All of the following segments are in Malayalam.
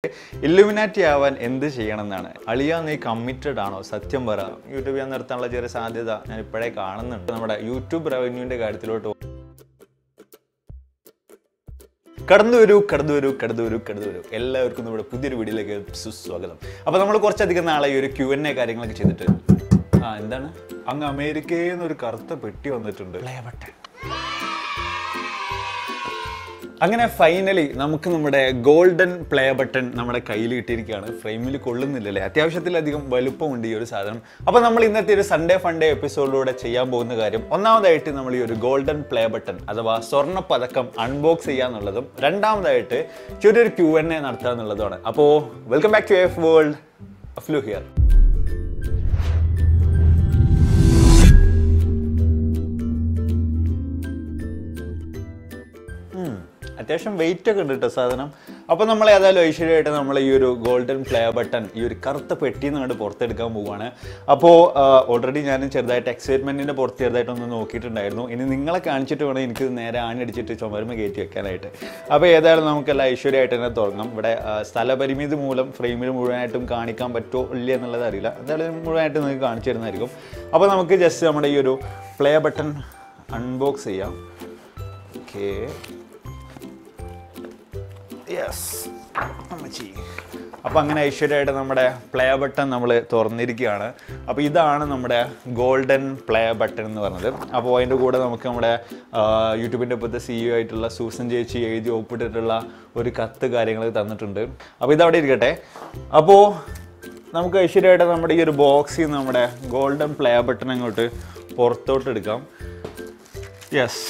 ഇല്ലുമിനാറ്റി ആവാൻ എന്ത് ചെയ്യണം എന്നാണ് അളിയ നീ കമ്മിറ്റഡ് ആണോ സത്യം പറ യൂട്യൂബ് ഞാൻ നിർത്താനുള്ള ചെറിയ സാധ്യത ഞാൻ ഇപ്പോഴേ കാണുന്നുണ്ട് നമ്മുടെ യൂട്യൂബ് റവന്യൂവിൻ്റെ കാര്യത്തിലോട്ട് കടന്നു വരൂ കടന്നു വരൂ കടന്നു വരൂ കടന്നു വരൂ എല്ലാവർക്കും നമ്മുടെ പുതിയൊരു വീഡിയോയിലേക്ക് സുസ്വാഗതം അപ്പോൾ നമ്മൾ കുറച്ചധികം നാളെ ഈ ഒരു ക്യു എൻ എ കാര്യങ്ങളൊക്കെ ചെയ്തിട്ട് ആ എന്താണ് അങ്ങ് അമേരിക്കയിൽ നിന്ന് ഒരു കറുത്ത പെട്ടി വന്നിട്ടുണ്ട് അങ്ങനെ ഫൈനലി നമുക്ക് നമ്മുടെ ഗോൾഡൻ പ്ലേ ബട്ടൺ നമ്മുടെ കയ്യിൽ കിട്ടിയിരിക്കുകയാണ് ഫ്രെയിമിൽ കൊള്ളുന്നില്ലല്ലേ അത്യാവശ്യത്തിലധികം വലുപ്പമുണ്ട് ഈ ഒരു സാധനം അപ്പോൾ നമ്മൾ ഇന്നത്തെ ഒരു സൺഡേ ഫൺഡേ എപ്പിസോഡിലൂടെ ചെയ്യാൻ പോകുന്ന കാര്യം ഒന്നാമതായിട്ട് നമ്മൾ ഈ ഒരു ഗോൾഡൻ പ്ലേ ബട്ടൺ അഥവാ സ്വർണ്ണ പതക്കം അൺബോക്സ് ചെയ്യാന്നുള്ളതും രണ്ടാമതായിട്ട് ചെറിയൊരു ക്യു എൻ എ നടത്തുക എന്നുള്ളതാണ് അപ്പോൾ welcome back to F world അഫ്ലു ഹിയർ അത്യാവശ്യം വെയിറ്റ് ഒക്കെ ഉണ്ട് കേട്ടോ സാധനം അപ്പോൾ നമ്മൾ ഏതായാലും ഐശ്വര്യമായിട്ട് നമ്മൾ ഈ ഒരു ഗോൾഡൻ പ്ലേ ബട്ടൺ ഈ ഒരു കറുത്ത പെട്ടിയിൽ നിന്ന് പുറത്തെടുക്കാൻ പോവുകയാണ് അപ്പോൾ ഓൾറെഡി ഞാൻ ചെറുതായിട്ട് എക്സൈറ്റ്മെൻറ്റിൻ്റെ പുറത്ത് ചെറുതായിട്ടൊന്ന് നോക്കിയിട്ടുണ്ടായിരുന്നു ഇനി നിങ്ങളെ കാണിച്ചിട്ട് വേണം എനിക്ക് ഇത് നേരെ ആണിയടിച്ചിട്ട് ചുമരുമ കയറ്റി വെക്കാനായിട്ട് അപ്പോൾ ഏതായാലും നമുക്കെല്ലാം ഐശ്വര്യമായിട്ട് തന്നെ തുടങ്ങാം ഇവിടെ ആ, സ്ഥലപരിമിതി മൂലം ഫ്രെയിമിൽ മുഴുവനായിട്ടും കാണിക്കാൻ പറ്റുമോ ഇല്ല എന്നുള്ളത് അറിയില്ല എന്തായാലും മുഴുവനായിട്ട് നിങ്ങൾക്ക് കാണിച്ചു തരുന്നതായിരിക്കും അപ്പോൾ നമുക്ക് ജസ്റ്റ് നമ്മുടെ ഈ ഒരു പ്ലേ ബട്ടൺ അൺബോക്സ് ചെയ്യാം ഓക്കേ യെസ് അമ്മച്ചി അപ്പോൾ അങ്ങനെ ഐശ്വര്യമായിട്ട് നമ്മുടെ പ്ലേ ബട്ടൺ നമ്മൾ തുറന്നിരിക്കുകയാണ് അപ്പോൾ ഇതാണ് നമ്മുടെ ഗോൾഡൻ പ്ലേ ബട്ടൺ എന്ന് പറഞ്ഞത് അപ്പോൾ അതിൻ്റെ കൂടെ നമുക്ക് നമ്മുടെ യൂട്യൂബിൻ്റെ ഇപ്പോഴത്തെ സിഇഒ ആയിട്ടുള്ള സൂസൻ ചേച്ചി എഴുതി ഒപ്പിട്ടിട്ടുള്ള ഒരു കത്ത് കാര്യങ്ങൾ തന്നിട്ടുണ്ട് അപ്പോൾ ഇതവിടെ ഇരിക്കട്ടെ അപ്പോൾ നമുക്ക് ഐശ്വര്യമായിട്ട് നമ്മുടെ ഈ ഒരു ബോക്സിൽ നിന്ന് നമ്മുടെ ഗോൾഡൻ പ്ലേ ബട്ടൺ അങ്ങോട്ട് പുറത്തോട്ട് എടുക്കാം യെസ്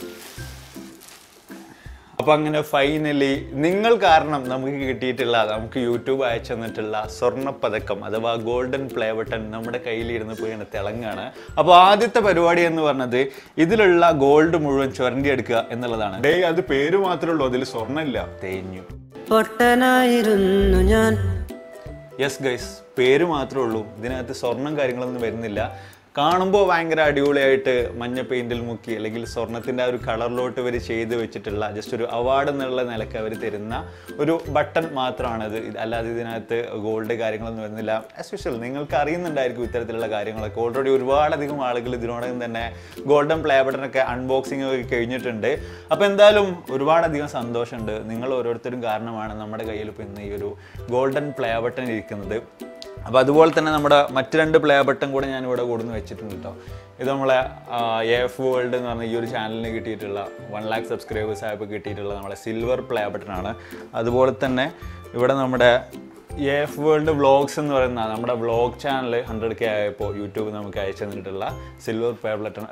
അപ്പൊ അങ്ങനെ ഫൈനലി നിങ്ങൾ കാരണം നമുക്ക് കിട്ടിയിട്ടുള്ള നമുക്ക് യൂട്യൂബ് അയച്ചു തന്നിട്ടുള്ള സ്വർണ്ണ പതക്കം അഥവാ ഗോൾഡൻ പ്ലേ ബട്ടൺ നമ്മുടെ കയ്യിലിരുന്ന് പോയി ഇങ്ങനെ തിളങ്ങാണ് അപ്പോൾ ആദ്യത്തെ പരിപാടി എന്ന് പറഞ്ഞത് ഇതിലുള്ള ഗോൾഡ് മുഴുവൻ ചുരണ്ടിയെടുക്കുക എന്നുള്ളതാണ് ഡേ അത് പേര് മാത്രമേ ഉള്ളൂ അതിൽ സ്വർണ്ണമില്ല തേഞ്ഞു പൊട്ടനായിരുന്നു ഞാൻ യെസ് ഗൈസ് പേര് മാത്രമേ ഉള്ളൂ ഇതിനകത്ത് സ്വർണം കാര്യങ്ങളൊന്നും വരുന്നില്ല കാണുമ്പോൾ ഭയങ്കര അടിപൊളിയായിട്ട് മഞ്ഞ പെയിന്റിൽ മുക്കി അല്ലെങ്കിൽ സ്വർണത്തിൻ്റെ ആ ഒരു കളറിലോട്ട് ഇവർ ചെയ്ത് വെച്ചിട്ടുള്ള ജസ്റ്റ് ഒരു അവാർഡ് എന്നുള്ള നിലക്ക് അവർ തരുന്ന ഒരു ബട്ടൺ മാത്രമാണത് ഇത് അല്ലാതെ ഇതിനകത്ത് ഗോൾഡ് കാര്യങ്ങളൊന്നും വരുന്നില്ല ആസ് യൂഷ്വൽ നിങ്ങൾക്ക് അറിയുന്നുണ്ടായിരിക്കും ഇത്തരത്തിലുള്ള കാര്യങ്ങളൊക്കെ ഓൾറെഡി ഒരുപാടധികം ആളുകൾ ഇതിനോടകം തന്നെ ഗോൾഡൻ പ്ലേ ബട്ടണൊക്കെ അൺബോക്സിങ് ഒക്കെ കഴിഞ്ഞിട്ടുണ്ട് അപ്പോൾ എന്തായാലും ഒരുപാടധികം സന്തോഷമുണ്ട് നിങ്ങൾ ഓരോരുത്തരും കാരണമാണ് നമ്മുടെ കയ്യിൽ ഇപ്പോൾ ഇന്ന് ഈ ഒരു ഗോൾഡൻ പ്ലേ ബട്ടൺ ഇരിക്കുന്നത് അപ്പോൾ അതുപോലെ തന്നെ നമ്മുടെ മറ്റ് രണ്ട് പ്ലേ ബട്ടൺ കൂടെ ഞാൻ ഇവിടെ കൊടുന്ന് വെച്ചിട്ടുണ്ട് കേട്ടോ ഇത് നമ്മളെ എ എഫ് വേൾഡ് എന്ന് പറഞ്ഞ ഈ ഒരു ചാനലിന് കിട്ടിയിട്ടുള്ള വൺ ലാക്ക് സബ്സ്ക്രൈബേഴ്സ് ആയപ്പോൾ കിട്ടിയിട്ടുള്ള നമ്മുടെ സിൽവർ പ്ലേ ബട്ടൺ ആണ് അതുപോലെ തന്നെ ഇവിടെ നമ്മുടെ എ എഫ് വേൾഡ് വ്ളോഗ്സ് എന്ന് പറയുന്ന നമ്മുടെ വ്ളോഗ് ചാനൽ ഹൺഡ്രഡ് കെ ആയപ്പോൾ യൂട്യൂബ് നമുക്ക് അയച്ചു തന്നിട്ടുള്ള silver play button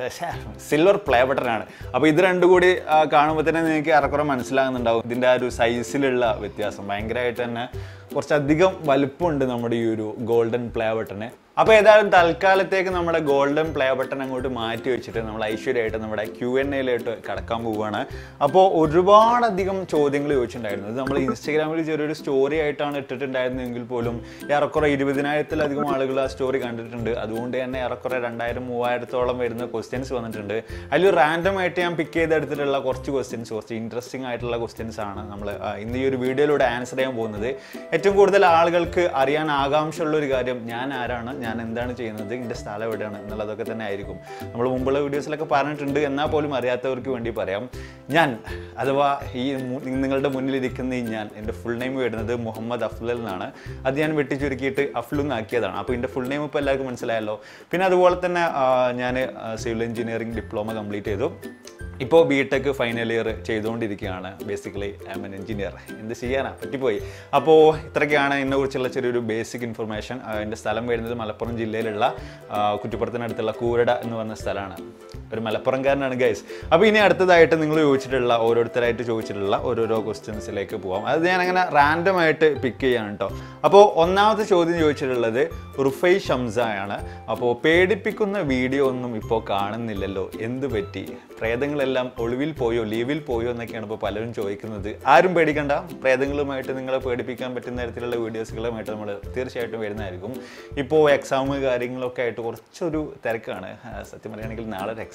silver play button ആണ് അപ്പോൾ ഇത് രണ്ടും കൂടി ആ, കാണുമ്പോൾ തന്നെ നിങ്ങൾക്ക് ഏറെക്കുറെ മനസ്സിലാകുന്നുണ്ടാവും ഇതിൻ്റെ ആ ഒരു സൈസിലുള്ള വ്യത്യാസം ഭയങ്കരമായിട്ട് തന്നെ കുറച്ചധികം വലുപ്പമുണ്ട് നമ്മുടെ ഈ ഒരു ഗോൾഡൻ പ്ലേ ബട്ടന് അപ്പോൾ ഏതായാലും തൽക്കാലത്തേക്ക് നമ്മുടെ ഗോൾഡൻ പ്ലേ ബട്ടൺ അങ്ങോട്ട് മാറ്റി വെച്ചിട്ട് നമ്മൾ ഐശ്വര്യമായിട്ട് നമ്മുടെ ക്യു എൻ എയിലോട്ട് കടക്കാൻ പോവുകയാണ് അപ്പോൾ ഒരുപാടധികം ചോദ്യങ്ങൾ ചോദിച്ചിട്ടുണ്ടായിരുന്നു ഇത് നമ്മൾ ഇൻസ്റ്റഗ്രാമിൽ ചെറിയൊരു സ്റ്റോറി ആയിട്ടാണ് ഇട്ടിട്ടുണ്ടായിരുന്നെങ്കിൽ പോലും ഏറെക്കുറെ ഇരുപതിനായിരത്തിലധികം ആളുകൾ ആ സ്റ്റോറി കണ്ടിട്ടുണ്ട് അതുകൊണ്ട് തന്നെ ഏറെക്കുറെ രണ്ടായിരം മൂവായിരത്തോളം വരുന്ന ക്വസ്റ്റ്യൻസ് വന്നിട്ടുണ്ട് അതിൽ റാൻഡം ആയിട്ട് ഞാൻ പിക്ക് ചെയ്തെടുത്തിട്ടുള്ള കുറച്ച് ക്വസ്റ്റ്യൻസ് കുറച്ച് ഇൻട്രസ്റ്റിംഗ് ആയിട്ടുള്ള ക്വസ്റ്റ്യൻസ് ആണ് നമ്മൾ ഇന്ന് ഈ ഒരു വീഡിയോയിലൂടെ ആൻസർ ചെയ്യാൻ പോകുന്നത് ഏറ്റവും കൂടുതൽ ആളുകൾക്ക് അറിയാൻ ആകാംക്ഷയുള്ള ഒരു കാര്യം ഞാൻ ആരാണ് ഞാൻ എന്താണ് ചെയ്യുന്നത് എൻ്റെ സ്ഥലം എവിടെയാണ് എന്നുള്ളതൊക്കെ തന്നെ ആയിരിക്കും നമ്മൾ മുമ്പുള്ള വീഡിയോസിലൊക്കെ പറഞ്ഞിട്ടുണ്ട് എന്നാൽ പോലും അറിയാത്തവർക്ക് വേണ്ടി പറയാം ഞാൻ അഥവാ ഈ മു- നിങ്ങളുടെ മുന്നിലിരിക്കുന്ന ഈ ഞാൻ എൻ്റെ ഫുൾ നെയിം വരുന്നത് മുഹമ്മദ് അഫ്ലൽ എന്നാണ് അത് ഞാൻ വെട്ടിച്ചുരുക്കിയിട്ട് അഫ്ലു എന്നാക്കിയതാണ് അപ്പോൾ എൻ്റെ ഫുൾ നെയിം ഇപ്പോൾ എല്ലാവർക്കും മനസ്സിലായല്ലോ പിന്നെ അതുപോലെ തന്നെ ഞാൻ സിവിൽ എഞ്ചിനീയറിംഗ് ഡിപ്ലോമ കംപ്ലീറ്റ് ചെയ്തു ഇപ്പോൾ ബി ടെക് ഫൈനൽ ഇയർ ചെയ്തുകൊണ്ടിരിക്കുകയാണ് basically I M N engineer എന്ത് ചെയ്യാനാ പറ്റിപ്പോയി അപ്പോൾ ഇത്രയൊക്കെയാണ് എന്നെക്കുറിച്ചുള്ള ചെറിയൊരു ബേസിക് ഇൻഫർമേഷൻ എൻ്റെ സ്ഥലം വരുന്നത് മലപ്പുറം ജില്ലയിലുള്ള ആ, കുറ്റിപ്പുറത്തിനടുത്തുള്ള കൂരട എന്ന് പറഞ്ഞ സ്ഥലമാണ് ഒരു മലപ്പുറംകാരനാണ് ഗൈസ് അപ്പോൾ ഇനി അടുത്തതായിട്ട് നിങ്ങൾ ചോദിച്ചിട്ടുള്ള ഓരോരുത്തരായിട്ട് ചോദിച്ചിട്ടുള്ള ഓരോരോ ക്വസ്റ്റ്യൻസിലേക്ക് പോവാം അത് ഞാൻ അങ്ങനെ റാൻഡം ആയിട്ട് പിക്ക് ചെയ്യാണ് കേട്ടോ അപ്പോൾ ഒന്നാമത്തെ ചോദ്യം ചോദിച്ചിട്ടുള്ളത് റുഫൈ ഷംസയാണ് അപ്പോൾ പേടിപ്പിക്കുന്ന വീഡിയോ ഒന്നും ഇപ്പോൾ കാണുന്നില്ലല്ലോ എന്ത് പറ്റി പ്രേതങ്ങളെല്ലാം ഒളിവിൽ പോയോ ലീവിൽ പോയോ എന്നൊക്കെയാണ് ഇപ്പോൾ പലരും ചോദിക്കുന്നത് ആരും പേടിക്കണ്ട പ്രേതങ്ങളുമായിട്ട് നിങ്ങളെ പേടിപ്പിക്കാൻ പറ്റുന്ന തരത്തിലുള്ള വീഡിയോസുകളുമായിട്ട് നമ്മൾ തീർച്ചയായിട്ടും വരുന്നതായിരിക്കും ഇപ്പോൾ എക്സാം കാര്യങ്ങളൊക്കെ ആയിട്ട് കുറച്ചൊരു തിരക്കാണ് ആ, സത്യം പറയുകയാണെങ്കിൽ നാളെ ഒരു എക്സാം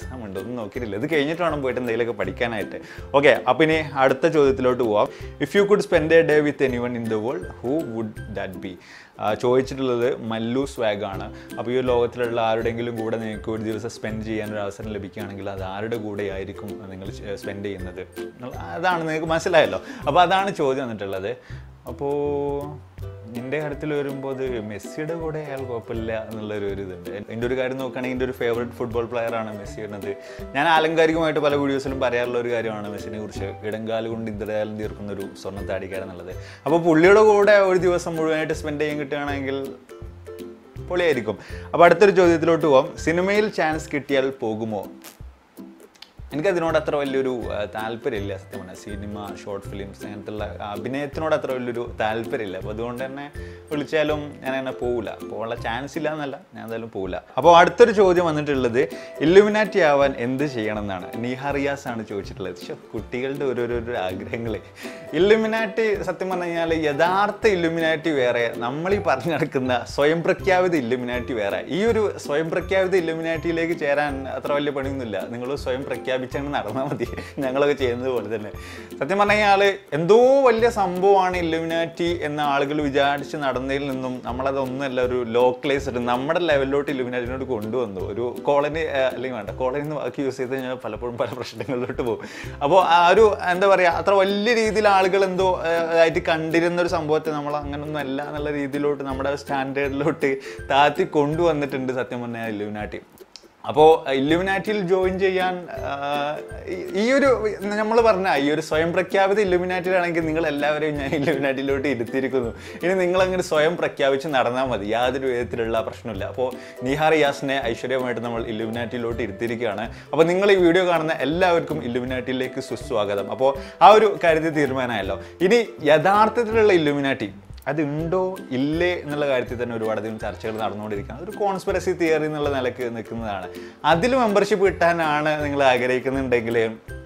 എക്സാം ഉണ്ട് ഒന്നും നോക്കിയിട്ടില്ല ഇത് കഴിഞ്ഞിട്ട് വേണം പോയിട്ട് എന്തെങ്കിലുമൊക്കെ പഠിക്കാനായിട്ട് ഓക്കെ അപ്പം ഇനി അടുത്ത ചോദ്യത്തിലോട്ട് പോവാം if you could spend a day with anyone in the world who would that be ചോദിച്ചിട്ടുള്ളത് മല്ലു സ്വാഗ് ആണ് അപ്പോൾ ഈ ഒരു ലോകത്തിലുള്ള ആരുടെങ്കിലും കൂടെ നിങ്ങൾക്ക് ഒരു ദിവസം സ്പെൻഡ് ചെയ്യാൻ ഒരു അവസരം ലഭിക്കുകയാണെങ്കിൽ അത് ആരുടെ കൂടെ ആയിരിക്കും നിങ്ങൾ സ്പെൻഡ് ചെയ്യുന്നത് എന്നുള്ള- അതാണ് നിങ്ങൾക്ക് മനസ്സിലായല്ലോ അപ്പോൾ അതാണ് ചോദ്യം വന്നിട്ടുള്ളത് അപ്പോൾ നിന്റെ കാര്യത്തിൽ വരുമ്പോൾ അത് മെസ്സിയുടെ കൂടെ അയാൾ കുഴപ്പമില്ല എന്നുള്ളൊരു ഒരു ഇതുണ്ട് എൻ്റെ ഒരു കാര്യം നോക്കുകയാണെങ്കിൽ എൻ്റെ ഒരു ഫേവറേറ്റ് ഫുട്ബോൾ പ്ലെയറാണ് മെസ്സി എന്നത് ഞാൻ ആലങ്കാരികമായിട്ട് പല വീഡിയോസിലും പറയാറുള്ള ഒരു കാര്യമാണ് മെസ്സിനെ കുറിച്ച് ഇടങ്കാല് കൊണ്ട് ഇന്ദ്രകാലം തീർക്കുന്ന ഒരു സ്വർണ്ണത്താടിക്കാരൻ എന്നുള്ളത് അപ്പോൾ പുള്ളിയുടെ കൂടെ ഒരു ദിവസം മുഴുവനായിട്ട് സ്പെൻഡ് ചെയ്യാൻ കിട്ടുകയാണെങ്കിൽ പൊളിയായിരിക്കും അപ്പോൾ അടുത്തൊരു ചോദ്യത്തിലോട്ട് പോവാം സിനിമയിൽ ചാൻസ് കിട്ടിയാൽ പോകുമോ എനിക്കതിനോട് അത്ര വലിയൊരു ആ, താല്പര്യമില്ല സത്യം പറഞ്ഞാൽ സിനിമ ഷോർട്ട് ഫിലിംസ് അങ്ങനത്തുള്ള അഭിനയത്തിനോട് അത്ര വലിയൊരു താല്പര്യമില്ല അപ്പോൾ അതുകൊണ്ട് തന്നെ വിളിച്ചാലും ഞാൻ അങ്ങനെ പോകില്ല പോകാനുള്ള ചാൻസ് ഇല്ല എന്നല്ല ഞാൻ എന്തായാലും പോകില്ല അപ്പോൾ അടുത്തൊരു ചോദ്യം വന്നിട്ടുള്ളത് ഇല്ലുമിനാറ്റി ആവാൻ എന്ത് ചെയ്യണം എന്നാണ് നിഹ റിയാസ് ആണ് ചോദിച്ചിട്ടുള്ളത് ശ്ശോ, കുട്ടികളുടെ ഓരോരോ ആഗ്രഹങ്ങൾ ഇല്ലുമിനാറ്റി സത്യം പറഞ്ഞു കഴിഞ്ഞാൽ യഥാർത്ഥ ഇല്ലുമിനാറ്റി വേറെ നമ്മൾ ഈ പറഞ്ഞു നടക്കുന്ന സ്വയം പ്രഖ്യാപിത ഇല്ലുമിനാറ്റി വേറെ ഈ ഒരു സ്വയം പ്രഖ്യാപിത ഇല്ലുമിനാറ്റിയിലേക്ക് ചേരാൻ അത്ര വലിയ പണിയൊന്നുമില്ല നിങ്ങൾ സ്വയം പ്രഖ്യാപിച്ചങ്ങ് നടന്നാൽ മതി ഞങ്ങളൊക്കെ ചെയ്യുന്നത് പോലെ തന്നെ സത്യം പറഞ്ഞു കഴിഞ്ഞാൽ എന്തോ വലിയ സംഭവമാണ് ഇല്ലുമിനാറ്റി എന്ന ആളുകൾ വിചാരിച്ച് നടന്നതിൽ നിന്നും നമ്മളതൊന്നുമല്ല ഒരു ലോക്കലൈസ്ഡ് നമ്മുടെ ലെവലിലോട്ട് ഇല്ലുമിനാറ്റിനോട് കൊണ്ടുവന്നു ഒരു കോളനി അല്ലെങ്കിൽ വേണ്ട കോളനി എന്ന് വാക്ക് യൂസ് ചെയ്ത് കഴിഞ്ഞാൽ പലപ്പോഴും പല പ്രശ്നങ്ങളിലോട്ട് പോകും അപ്പോൾ ആ ഒരു എന്താ പറയുക അത്ര വലിയ രീതിയിൽ ആളുകൾ എന്തോ ആ, ആയിട്ട് കണ്ടിരുന്ന ഒരു സംഭവത്തെ നമ്മൾ അങ്ങനൊന്നും അല്ല എന്നുള്ള രീതിയിലോട്ട് നമ്മുടെ സ്റ്റാൻഡേർഡിലോട്ട് താത്തി കൊണ്ടുവന്നിട്ടുണ്ട് സത്യം പറഞ്ഞാൽ ഇല്ലുമിനാറ്റി അപ്പോൾ ഇല്ലുമിനാറ്റിയിൽ ജോയിൻ ചെയ്യാൻ ആ, ഈ- ഈ ഒരു നമ്മൾ പറഞ്ഞ ഈ ഒരു സ്വയം പ്രഖ്യാപിത ഇല്ലുമിനാറ്റിയിലാണെങ്കിൽ നിങ്ങൾ എല്ലാവരെയും ഞാൻ ഇല്ലുമിനാറ്റിയിലോട്ട് ഇരുത്തിയിരിക്കുന്നു ഇനി നിങ്ങൾ അങ്ങനെ സ്വയം പ്രഖ്യാപിച്ച് നടന്നാൽ മതി യാതൊരു വിധത്തിലുള്ള പ്രശ്നമില്ല അപ്പോൾ നിഹാർ യാസിനെ ഐശ്വര്യമായിട്ട് നമ്മൾ ഇല്ലുമിനാറ്റിയിലോട്ട് ഇരുത്തിയിരിക്കുകയാണ് അപ്പോൾ നിങ്ങൾ ഈ വീഡിയോ കാണുന്ന എല്ലാവർക്കും ഇല്ലുമിനാറ്റിയിലേക്ക് സുസ്വാഗതം അപ്പോൾ ആ ഒരു കാര്യത്തിൽ തീരുമാനമായല്ലോ ഇനി യഥാർത്ഥത്തിലുള്ള ഇല്ലുമിനാറ്റി അത് ഉണ്ടോ ഇല്ലേ എന്നുള്ള കാര്യത്തിൽ തന്നെ ഒരുപാടധികം ചർച്ചകൾ നടന്നുകൊണ്ടിരിക്കുകയാണ് ഒരു കോൺസ്പിറസി തിയറി എന്നുള്ള നിലക്ക് നിൽക്കുന്നതാണ് അതിൽ മെമ്പർഷിപ്പ് കിട്ടാനാണ് നിങ്ങൾ ആഗ്രഹിക്കുന്നുണ്ടെങ്കിൽ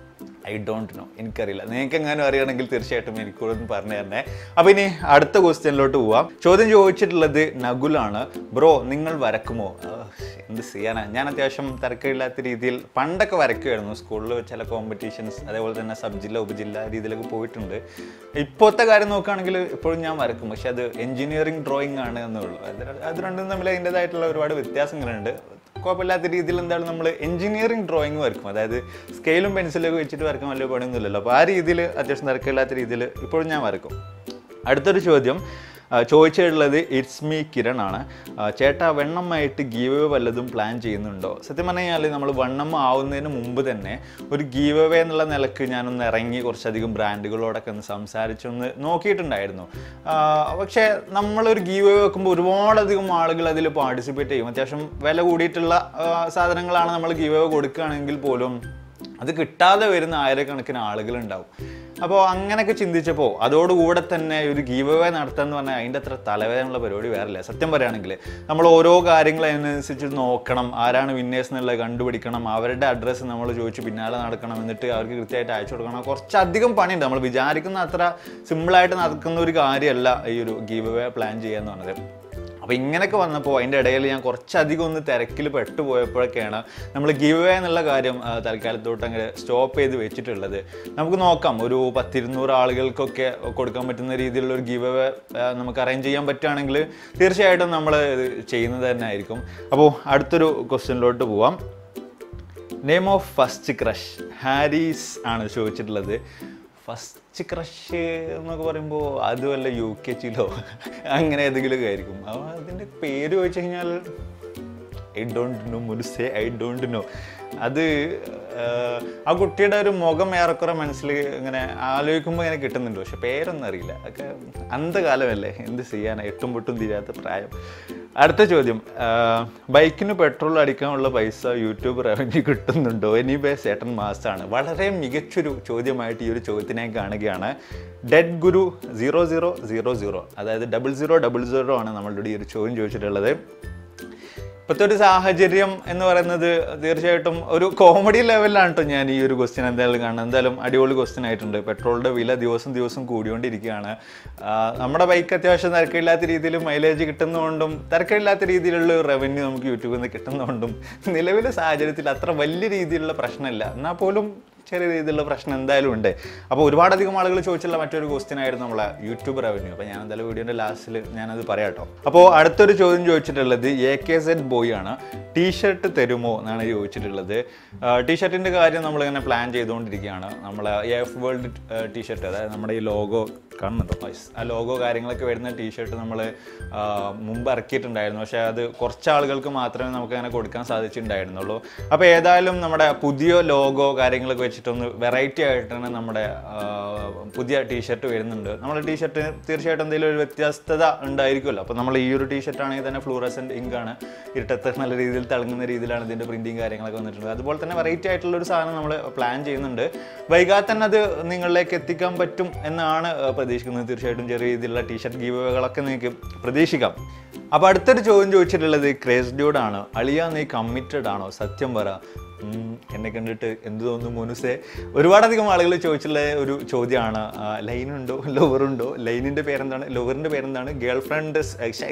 ഐ ഡോണ്ട് നോ എനിക്കറിയില്ല നിങ്ങൾക്ക് എങ്ങാനും അറിയണമെങ്കിൽ തീർച്ചയായിട്ടും എനിക്കൂടെ ഒന്ന് പറഞ്ഞു തരണേ അപ്പോൾ ഇനി അടുത്ത ക്വസ്റ്റ്യനിലോട്ട് പോവാം ചോദ്യം ചോദിച്ചിട്ടുള്ളത് നകുലാണ് ബ്രോ നിങ്ങൾ വരക്കുമോ ആ, എന്ത് ചെയ്യാനാ ഞാൻ അത്യാവശ്യം തിരക്കില്ലാത്ത രീതിയിൽ പണ്ടൊക്കെ വരയ്ക്കുമായിരുന്നു സ്കൂളിൽ ചില കോമ്പറ്റീഷൻസ് അതേപോലെ തന്നെ സബ് ജില്ല ഉപജില്ല രീതിയിലൊക്കെ പോയിട്ടുണ്ട് ഇപ്പോഴത്തെ കാര്യം നോക്കുകയാണെങ്കിൽ ഇപ്പോഴും ഞാൻ വരക്കും പക്ഷെ അത് എഞ്ചിനീയറിംഗ് ഡ്രോയിങ് ആണ് എന്നുള്ളൂ അത് അത് രണ്ടും തമ്മിൽ അതിൻ്റെതായിട്ടുള്ള ഒരുപാട് വ്യത്യാസങ്ങളുണ്ട് കുഴപ്പമില്ലാത്ത രീതിയിൽ എന്താണ് നമ്മൾ എഞ്ചിനീയറിംഗ് ഡ്രോയിങ് വരക്കും അതായത് സ്കെയിലും പെൻസിലൊക്കെ വെച്ചിട്ട് വരക്കാൻ വലിയ പണിയൊന്നുമില്ലല്ലോ അപ്പോൾ ആ രീതിയിൽ അത്യാവശ്യം തിരക്കില്ലാത്ത രീതിയിൽ ഇപ്പോഴും ഞാൻ വരക്കും അടുത്തൊരു ചോദ്യം ആ, ചോദിച്ചിട്ടുള്ളത് ഇറ്റ്സ് മീ കിരൺ ആണ് ആ, ചേട്ടാ വെണ്ണമ്മയായിട്ട് ഗീവ് വല്ലതും പ്ലാൻ ചെയ്യുന്നുണ്ടോ സത്യം പറഞ്ഞു കഴിഞ്ഞാൽ നമ്മൾ വണ്ണമ്മ ആവുന്നതിന് മുമ്പ് തന്നെ ഒരു ഗീവ് അവേ എന്നുള്ള നിലക്ക് ഞാനൊന്ന് ഇറങ്ങി കുറച്ചധികം ബ്രാൻഡുകളോടൊക്കെ ഒന്ന് സംസാരിച്ചൊന്ന് നോക്കിയിട്ടുണ്ടായിരുന്നു ആ, പക്ഷേ നമ്മളൊരു ഗീവ് അവേ വെക്കുമ്പോൾ ഒരുപാടധികം ആളുകൾ അതിൽ പാർട്ടിസിപ്പേറ്റ് ചെയ്യും അത്യാവശ്യം വില കൂടിയിട്ടുള്ള ആ, സാധനങ്ങളാണ് നമ്മൾ ഗീവ് അവേ കൊടുക്കുകയാണെങ്കിൽ പോലും അത് കിട്ടാതെ വരുന്ന ആയിരക്കണക്കിന് ആളുകളുണ്ടാവും അപ്പോൾ അങ്ങനെയൊക്കെ ചിന്തിച്ചപ്പോൾ അതോടുകൂടെ തന്നെ ഒരു ഗീവ് അവേ നടത്തുക പറഞ്ഞാൽ അതിൻ്റെ അത്ര തലവേദനയുള്ള പരിപാടി വേറില്ല സത്യം പറയുകയാണെങ്കിൽ നമ്മൾ ഓരോ കാര്യങ്ങൾ അതിനനുസരിച്ച് നോക്കണം ആരാണ് വിന്നേഴ്സ് എന്നുള്ളത് കണ്ടുപിടിക്കണം അവരുടെ അഡ്രസ്സ് നമ്മൾ ചോദിച്ച് പിന്നാലെ നടക്കണം എന്നിട്ട് അവർക്ക് കൃത്യമായിട്ട് അയച്ചു കൊടുക്കണം കുറച്ചധികം പണിയുണ്ട് നമ്മൾ വിചാരിക്കുന്ന അത്ര സിമ്പിളായിട്ട് നടക്കുന്ന ഒരു കാര്യമല്ല ഈ ഒരു ഗീവ് അവേ പ്ലാൻ ചെയ്യുക എന്ന് പറഞ്ഞത് അപ്പോൾ ഇങ്ങനെയൊക്കെ വന്നപ്പോൾ അതിൻ്റെ ഇടയിൽ ഞാൻ കുറച്ചധികം ഒന്ന് തിരക്കിൽ പെട്ടുപോയപ്പോഴൊക്കെയാണ് നമ്മൾ ഗീവ് വേ എന്നുള്ള കാര്യം ആ, തൽക്കാലത്തോട്ട് അങ്ങനെ സ്റ്റോപ്പ് ചെയ്ത് വെച്ചിട്ടുള്ളത് നമുക്ക് നോക്കാം ഒരു പത്തിരുന്നൂറ് ആളുകൾക്കൊക്കെ കൊടുക്കാൻ പറ്റുന്ന രീതിയിലുള്ള ഒരു ഗീവ് വേ നമുക്ക് അറേഞ്ച് ചെയ്യാൻ പറ്റുകയാണെങ്കിൽ തീർച്ചയായിട്ടും നമ്മൾ ഇത് ചെയ്യുന്നത് തന്നെ ആയിരിക്കും അപ്പോൾ അടുത്തൊരു ക്വസ്റ്റ്യനിലോട്ട് പോവാം name of first crush Harees ആണ് ചോദിച്ചിട്ടുള്ളത് ഫസ്റ്റ് ക്രഷ് എന്നൊക്കെ പറയുമ്പോൾ അത് വല്ല യു കെ ചിലോ അങ്ങനെ ഏതെങ്കിലുമൊക്കെ ആയിരിക്കും അപ്പോൾ അതിൻ്റെ പേര് ചോദിച്ചു കഴിഞ്ഞാൽ ഐ ഡോണ്ട് നോ മുരുസേ ഐ ഡോണ്ട് നോ അത് ആഹ്, ആ കുട്ടിയുടെ ഒരു മുഖം ഏറെക്കുറെ മനസ്സിൽ ഇങ്ങനെ ആലോചിക്കുമ്പോൾ ഇങ്ങനെ കിട്ടുന്നുണ്ട് പക്ഷെ പേരൊന്നും അറിയില്ല ഒക്കെ അന്ധകാലമല്ലേ എന്ത് ചെയ്യാനാ എട്ടും പൊട്ടും തീരാത്ത പ്രായം അടുത്ത ചോദ്യം ആഹ്, ബൈക്കിന് പെട്രോൾ അടിക്കാനുള്ള പൈസ യൂട്യൂബ് റവന്യൂ കിട്ടുന്നുണ്ടോ എനി ബേ സേട്ടൻ മാസാണ് വളരെ മികച്ചൊരു ചോദ്യമായിട്ട് ഈ ഒരു ചോദ്യത്തിനെ കാണുകയാണ് ഡെഡ് ഗുരു സീറോ സീറോ സീറോ സീറോ അതായത് ഡബിൾ സീറോ ഡബിൾ സീറോ ആണ് നമ്മളുടെ ഈ ഒരു ചോദ്യം ചോദിച്ചിട്ടുള്ളത് ഇപ്പോഴത്തെ ഒരു സാഹചര്യം എന്ന് പറയുന്നത് തീർച്ചയായിട്ടും ഒരു കോമഡി ലെവലിലാണ് കേട്ടോ ഞാൻ ഈ ഒരു ക്വസ്റ്റ്യൻ എന്തായാലും കാണുന്നത് എന്തായാലും അടിപൊളി ക്വസ്റ്റ്യൻ ആയിട്ടുണ്ട് പെട്രോളിൻ്റെ വില ദിവസം ദിവസം കൂടിക്കൊണ്ടിരിക്കുകയാണ് ആ, നമ്മുടെ ബൈക്ക് അത്യാവശ്യം തിരക്കില്ലാത്ത രീതിയിൽ മൈലേജ് കിട്ടുന്നതുകൊണ്ടും തിരക്കില്ലാത്ത രീതിയിലുള്ള റവന്യൂ നമുക്ക് യൂട്യൂബിൽ നിന്ന് കിട്ടുന്നതുകൊണ്ടും നിലവിലെ സാഹചര്യത്തിൽ അത്ര വലിയ രീതിയിലുള്ള പ്രശ്നമില്ല എന്നാൽ പോലും ചെറിയ രീതിയിലുള്ള പ്രശ്നം എന്തായാലും ഉണ്ട് അപ്പോൾ ഒരുപാടധികം ആളുകൾ ചോദിച്ചുള്ള മറ്റൊരു ക്വസ്റ്റ്യൻ ആയിരുന്നു നമ്മളെ യൂട്യൂബ് റവന്യൂ അപ്പോൾ ഞാൻ എന്തായാലും വീഡിയോൻ്റെ ലാസ്റ്റിൽ ഞാനത് പറയാം കേട്ടോ അപ്പോൾ അടുത്തൊരു ചോദ്യം ചോദിച്ചിട്ടുള്ളത് എ കെ സെഡ് ബോയ് ആണ് ടീ ഷർട്ട് തരുമോ എന്നാണ് ചോദിച്ചിട്ടുള്ളത് ടീ ഷർട്ടിൻ്റെ കാര്യം നമ്മളിങ്ങനെ പ്ലാൻ ചെയ്തുകൊണ്ടിരിക്കുകയാണ് നമ്മളെ എഫ് വേൾഡ് ടീ ഷർട്ട് അതായത് നമ്മുടെ ഈ ലോഗോ കാണുന്നുണ്ടോ Nice. ആ ലോഗോ കാര്യങ്ങളൊക്കെ വരുന്ന ടീ ഷർട്ട് നമ്മൾ മുമ്പ് ഇറക്കിയിട്ടുണ്ടായിരുന്നു പക്ഷേ അത് കുറച്ച് ആളുകൾക്ക് മാത്രമേ നമുക്ക് അങ്ങനെ കൊടുക്കാൻ സാധിച്ചിട്ടുണ്ടായിരുന്നുള്ളൂ അപ്പോൾ ഏതായാലും നമ്മുടെ പുതിയ ലോഗോ കാര്യങ്ങളൊക്കെ വെച്ചിട്ടൊന്ന് വെറൈറ്റി ആയിട്ടാണ് നമ്മുടെ ആ, പുതിയ ടീ ഷർട്ട് വരുന്നുണ്ട് നമ്മുടെ ടീ ഷർട്ട് തീർച്ചയായിട്ടും എന്തെങ്കിലും ഒരു വ്യത്യസ്തത ഉണ്ടായിരിക്കുമല്ലോ അപ്പോൾ നമ്മൾ ഈ ഒരു ടീ ഷർട്ട് ആണെങ്കിൽ തന്നെ ഫ്ലൂറസെൻറ്റ് ഇങ്ക് ആണ് ഇരുട്ടത്ത് നല്ല രീതിയിൽ തിളങ്ങുന്ന രീതിയിലാണ് ഇതിൻ്റെ പ്രിൻറ്റിങ് കാര്യങ്ങളൊക്കെ വന്നിട്ടുണ്ട് അതുപോലെ തന്നെ വെറൈറ്റി ആയിട്ടുള്ള ഒരു സാധനം നമ്മൾ പ്ലാൻ ചെയ്യുന്നുണ്ട് വൈകാതെ തന്നെ അത് നിങ്ങളിലേക്ക് എത്തിക്കാൻ പറ്റും എന്നാണ് ആ, പ്രതീക്ഷിക്കുന്നത് തീർച്ചയായിട്ടും ചെറിയ രീതിയിലുള്ള ടീ ഷർട്ട് ഗീവുകളൊക്കെ നിങ്ങൾക്ക് പ്രതീക്ഷിക്കാം അപ്പോൾ അടുത്തൊരു ചോദ്യം ചോദിച്ചിട്ടുള്ളത് ക്രേസ് ഡ്യൂഡാണ് അളിയ നീ കമ്മിറ്റഡ് ആണോ സത്യം പറ ഉം, എന്നെ കണ്ടിട്ട് എന്ത് തോന്നുന്നു മോനുസേ ഒരുപാടധികം ആളുകൾ ചോദിച്ചുള്ള ഒരു ചോദ്യമാണ് ലൈനുണ്ടോ ലോവറുണ്ടോ ലൈനിൻ്റെ പേരെന്താണ് ലോവറിൻ്റെ പേരെന്താണ് ഗേൾ ഫ്രണ്ട്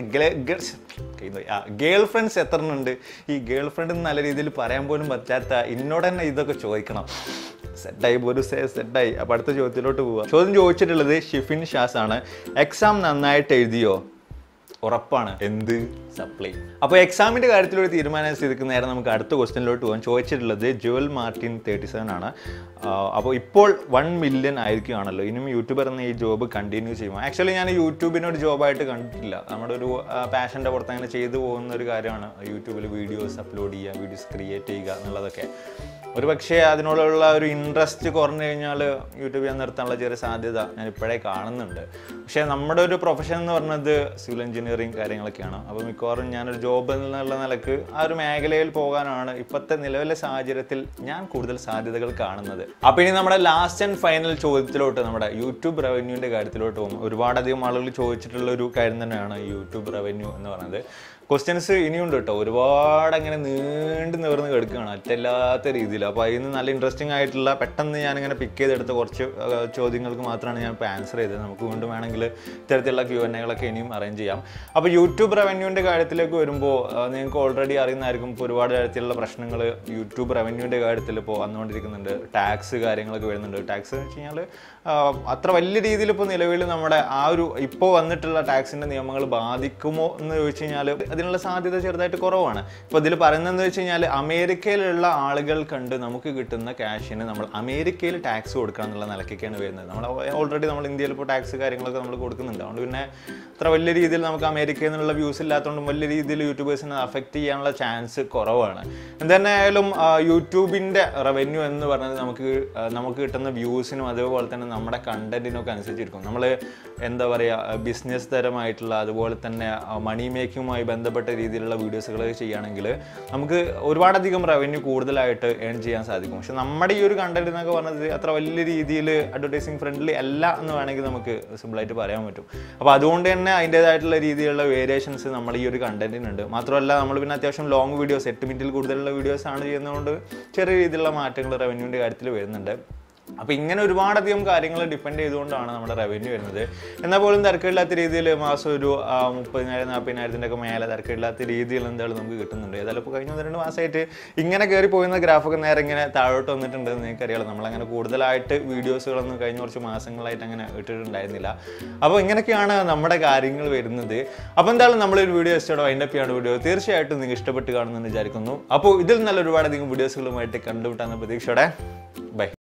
ഗേൾ ഫ്രണ്ട്സ് എത്ര ഉണ്ട് ഈ ഗേൾ ഫ്രണ്ട് നല്ല രീതിയിൽ പറയാൻ പോലും പറ്റാത്ത എന്നോട് തന്നെ ഇതൊക്കെ ചോദിക്കണം സെറ്റായി ഒരു സേ സെറ്റായി അപ്പോൾ അടുത്ത ചോദ്യത്തിലോട്ട് പോവാം ചോദ്യം ചോദിച്ചിട്ടുള്ളത് ഷിഫിൻ ഷാസ് ആണ് എക്സാം നന്നായിട്ട് എഴുതിയോ ഉറപ്പാണ് എന്ത് സപ്ലൈ അപ്പോൾ എക്സാമിൻ്റെ കാര്യത്തിൽ ഒരു തീരുമാനം സ്ഥിതിക്ക് നേരെ നമുക്ക് അടുത്ത ക്വസ്റ്റ്യനിലോട്ട് പോകാൻ ചോദിച്ചിട്ടുള്ളത് ജുവൽ മാർട്ടിൻ തേർട്ടി സെവൻ ആണ് അപ്പോൾ ഇപ്പോൾ വൺ മില്യൺ ആയിരിക്കുകയാണല്ലോ ഇനിയും യൂട്യൂബർ എന്ന ഈ ജോബ് കണ്ടിന്യൂ ചെയ്യുമോ ആക്ച്വലി ഞാൻ യൂട്യൂബിനെ ഒരു ജോബായിട്ട് കണ്ടിട്ടില്ല നമ്മുടെ ഒരു പാഷൻ്റെ പുറത്ത് അങ്ങനെ ചെയ്തു പോകുന്ന ഒരു കാര്യമാണ് യൂട്യൂബിൽ വീഡിയോസ് അപ്ലോഡ് ചെയ്യുക വീഡിയോസ് ക്രിയേറ്റ് ചെയ്യുക എന്നുള്ളതൊക്കെ ഒരു പക്ഷേ അതിനോടുള്ള ഒരു ഇൻട്രസ്റ്റ് കുറഞ്ഞു കഴിഞ്ഞാൽ യൂട്യൂബ് ചെയ്യാൻ നിർത്താനുള്ള ചെറിയ സാധ്യത ഞാൻ ഇപ്പോഴേ കാണുന്നുണ്ട് പക്ഷേ നമ്മുടെ ഒരു പ്രൊഫഷൻ എന്ന് പറഞ്ഞത് സിവിൽ എഞ്ചിനീയറിങ് കാര്യങ്ങളൊക്കെയാണ് അപ്പോൾ മിക്കവാറും ഞാനൊരു ജോബ് എന്നുള്ള നിലക്ക് ആ ഒരു മേഖലയിൽ പോകാനാണ് ഇപ്പോഴത്തെ നിലവിലെ സാഹചര്യത്തിൽ ഞാൻ കൂടുതൽ സാധ്യതകൾ കാണുന്നത് അപ്പോൾ ഇനി നമ്മുടെ ലാസ്റ്റ് ആൻഡ് ഫൈനൽ ചോദ്യത്തിലോട്ട് നമ്മുടെ യൂട്യൂബ് റവന്യൂവിൻ്റെ കാര്യത്തിലോട്ട് പോകും ഒരുപാടധികം ആളുകൾ ചോദിച്ചിട്ടുള്ള ഒരു കാര്യം തന്നെയാണ് യൂട്യൂബ് റവന്യൂ എന്ന് പറയുന്നത് ക്വസ്റ്റ്യൻസ് ഇനിയുണ്ട് കേട്ടോ ഒരുപാട് അങ്ങനെ നീണ്ടു നിവർന്ന് കിടക്കുകയാണ് അറ്റല്ലാത്ത രീതിയിൽ അപ്പോൾ അതിൽ നിന്ന് നല്ല ഇൻട്രസ്റ്റിംഗ് ആയിട്ടുള്ള പെട്ടെന്ന് ഞാനിങ്ങനെ പിക്ക് ചെയ്തെടുത്ത കുറച്ച് ആ, ചോദ്യങ്ങൾക്ക് മാത്രമാണ് ഞാൻ ഇപ്പോൾ ആൻസർ ചെയ്തത് നമുക്ക് വീണ്ടും വേണമെങ്കിൽ ഇത്തരത്തിലുള്ള ക്യൂ എൻ എകളൊക്കെ ഇനിയും അറേഞ്ച് ചെയ്യാം അപ്പോൾ യൂട്യൂബ് റവന്യൂവിൻ്റെ കാര്യത്തിലേക്ക് വരുമ്പോൾ ആ, നിങ്ങൾക്ക് ഓൾറെഡി അറിയുന്നതായിരിക്കും ഇപ്പോൾ ഒരുപാട് തരത്തിലുള്ള പ്രശ്നങ്ങൾ യൂട്യൂബ് റവന്യൂവിൻ്റെ കാര്യത്തിൽ ഇപ്പോൾ വന്നുകൊണ്ടിരിക്കുന്നുണ്ട് ടാക്സ് കാര്യങ്ങളൊക്കെ വരുന്നുണ്ട് ടാക്സ് എന്ന് വെച്ച് കഴിഞ്ഞാൽ അത്ര വലിയ രീതിയിൽ ഇപ്പോൾ നിലവിൽ നമ്മുടെ ആ ഒരു ഇപ്പോൾ വന്നിട്ടുള്ള ടാക്സിൻ്റെ നിയമങ്ങൾ ബാധിക്കുമോ എന്ന് ചോദിച്ചു കഴിഞ്ഞാൽ അതിനുള്ള സാധ്യത ചെറുതായിട്ട് കുറവാണ് ഇപ്പോൾ ഇതിൽ പറയുന്നതെന്ന് വെച്ച് കഴിഞ്ഞാൽ അമേരിക്കയിലുള്ള ആളുകൾ കണ്ട് നമുക്ക് കിട്ടുന്ന ക്യാഷിന് നമ്മൾ അമേരിക്കയിൽ ടാക്സ് കൊടുക്കണം എന്നുള്ള നിലയ്ക്കൊക്കെയാണ് വരുന്നത് നമ്മൾ ഓൾറെഡി നമ്മൾ ഇന്ത്യയിൽ ഇപ്പോൾ ടാക്സ് കാര്യങ്ങളൊക്കെ നമ്മൾ കൊടുക്കുന്നുണ്ട് അതുകൊണ്ട് പിന്നെ അത്ര വലിയ രീതിയിൽ നമുക്ക് അമേരിക്കയിൽ നിന്നുള്ള വ്യൂസ് ഇല്ലാത്തതുകൊണ്ടും വലിയ രീതിയിൽ യൂട്യൂബേഴ്സിനെ അഫക്റ്റ് ചെയ്യാനുള്ള ചാൻസ് കുറവാണ് എന്തായാലും യൂട്യൂബിൻ്റെ റവന്യൂ എന്ന് പറയുന്നത് നമുക്ക് ആ, നമുക്ക് കിട്ടുന്ന വ്യൂസിനും അതേപോലെ തന്നെ നമ്മുടെ കണ്ടന്റിനും ഒക്കെ അനുസരിച്ചിരിക്കും നമ്മൾ എന്താ പറയുക ബിസിനസ് തരമായിട്ടുള്ള അതുപോലെ തന്നെ മണി മേക്കിങ്ങുമായി ബന്ധപ്പെട്ട രീതിയിലുള്ള വീഡിയോസുകൾ ചെയ്യുകയാണെങ്കിൽ നമുക്ക് ഒരുപാടധികം റവന്യൂ കൂടുതലായിട്ട് ഏൺ ചെയ്യാൻ സാധിക്കും പക്ഷെ നമ്മുടെ ഈ ഒരു കണ്ടന്റ് എന്നൊക്കെ പറഞ്ഞത് അത്ര വലിയ രീതിയിൽ അഡ്വർടൈസിങ് ഫ്രണ്ട്ലി അല്ല എന്ന് വേണമെങ്കിൽ നമുക്ക് സിമ്പിളായിട്ട് പറയാൻ പറ്റും അപ്പോൾ അതുകൊണ്ട് തന്നെ അതിൻ്റേതായിട്ടുള്ള രീതിയിലുള്ള വേരിയേഷൻസ് നമ്മൾ ഈ ഒരു കണ്ടന്റിനുണ്ട് മാത്രമല്ല നമ്മൾ പിന്നെ അത്യാവശ്യം ലോങ് വീഡിയോസ് എട്ട് മിനിറ്റിൽ കൂടുതലുള്ള വീഡിയോസ് ആണ് ചെയ്യുന്നതുകൊണ്ട് ചെറിയ രീതിയിലുള്ള മാറ്റങ്ങൾ റവന്യൂവിൻ്റെ കാര്യത്തിൽ വരുന്നുണ്ട് അപ്പോൾ ഇങ്ങനെ ഒരുപാടധികം കാര്യങ്ങൾ ഡിപ്പെൻഡ് ചെയ്തുകൊണ്ടാണ് നമ്മുടെ റവന്യൂ വരുന്നത് എന്നാൽ പോലും തിരക്കില്ലാത്ത രീതിയിൽ മാസം ഒരു ആ, മുപ്പതിനായിരം നാൽപ്പതിനായിരത്തിൻ്റെ ഒക്കെ മേലെ തിരക്കില്ലാത്ത രീതിയിൽ എന്തായാലും നമുക്ക് കിട്ടുന്നുണ്ട് ഏതായാലും ഇപ്പോൾ കഴിഞ്ഞ ഒന്ന് രണ്ട് മാസമായിട്ട് ഇങ്ങനെ കയറി പോയിരുന്ന ഗ്രാഫൊക്കെ നേരെ ഇങ്ങനെ താഴോട്ട് വന്നിട്ടുണ്ട് എന്ന് നിങ്ങൾക്കറിയാലോ നമ്മളങ്ങനെ കൂടുതലായിട്ട് വീഡിയോസുകളൊന്നും കഴിഞ്ഞ കുറച്ച് മാസങ്ങളായിട്ട് അങ്ങനെ ഇട്ടിട്ടുണ്ടായിരുന്നില്ല അപ്പോൾ ഇങ്ങനെയൊക്കെയാണ് നമ്മുടെ കാര്യങ്ങൾ വരുന്നത് അപ്പോൾ എന്തായാലും നമ്മളൊരു വീഡിയോ ഇഷ്ടമോ അതിൻ്റെ ഒക്കെയാണ് വീഡിയോ തീർച്ചയായിട്ടും നിങ്ങൾക്ക് ഇഷ്ടപ്പെട്ട് കാണുമെന്ന് വിചാരിക്കുന്നു അപ്പോൾ ഇതിൽ നല്ല ഒരുപാടധികം വീഡിയോസുകളുമായിട്ട് കണ്ടുമുട്ടാന്ന പ്രതീക്ഷയോടെ ബൈ